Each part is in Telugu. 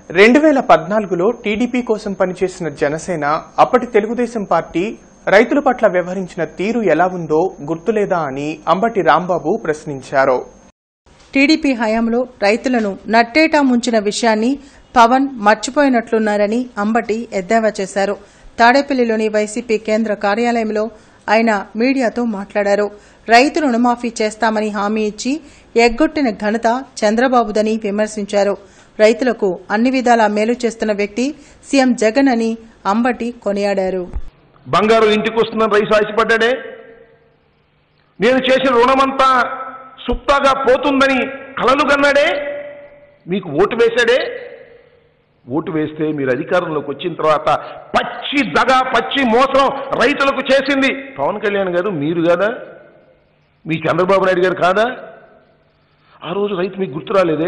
రెండు వేల పద్నాలుగులో టీడీపీ కోసం పనిచేసిన జనసేన అప్పటి తెలుగుదేశం పార్టీ రైతుల పట్ల వ్యవహరించిన తీరు ఎలా ఉందో గుర్తులేదా అని అంబటి రాంబాబు ప్రశ్నించారు టీడీపీ హయాంలో రైతులను నట్టేటా ముంచిన విషయాన్ని పవన్ మర్చిపోయినట్లున్నారని అంబటి ఎద్దేవా చేశారు తాడేపల్లిలోని వైసీపీ కేంద్ర కార్యాలయంలో ఆయన మీడియాతో మాట్లాడారు రైతు రుణమాఫీ చేస్తామని హామీ ఇచ్చి ఎగ్గొట్టిన ఘనత చంద్రబాబుదని విమర్శించారు రైతులకు అన్ని విధాలా మేలు చేస్తున్న వ్యక్తి సీఎం జగన్ అని అంబటి కొనియాడారు బంగారు ఇంటికి వస్తుందని రైతు ఆశపడ్డాడే నేను చేసిన రుణమంతా సుప్తాగా పోతుందని కలలు కన్నాడే మీకు ఓటు వేశాడే ఓటు వేస్తే మీరు అధికారంలోకి వచ్చిన తర్వాత పచ్చి దగ పచ్చి మోసం రైతులకు చేసింది పవన్ కళ్యాణ్ గారు మీరు కాదా మీ చంద్రబాబు నాయుడు గారు కాదా ఆ రోజు రైతు మీకు గుర్తు రాలేదే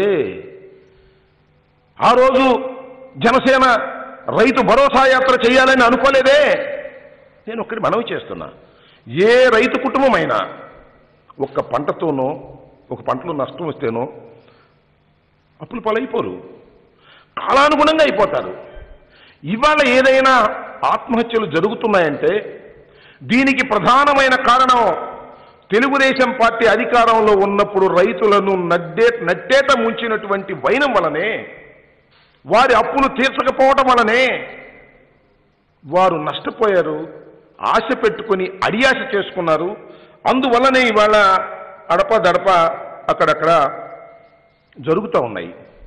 ఆ రోజు జనసేన రైతు భరోసా యాత్ర చేయాలని అనుకోలేదే నేను ఒక్కటి మనవి చేస్తున్నా ఏ రైతు కుటుంబమైనా ఒక్క పంటతోనో ఒక పంటలో నష్టం వస్తేనో అప్పులు పాలైపోరు కాలానుగుణంగా అయిపోతారు ఇవాళ ఏదైనా ఆత్మహత్యలు జరుగుతున్నాయంటే దీనికి ప్రధానమైన కారణం తెలుగుదేశం పార్టీ అధికారంలో ఉన్నప్పుడు రైతులను నడ్డే నట్టేట ముంచినటువంటి వైనం వలనే వారి అప్పులు తీర్చకపోవడం వలనే వారు నష్టపోయారు ఆశ పెట్టుకొని అడియాశ చేసుకున్నారు అందువల్లనే ఇవాళ అడప దడప అక్కడక్కడ జరుగుతూ ఉన్నాయి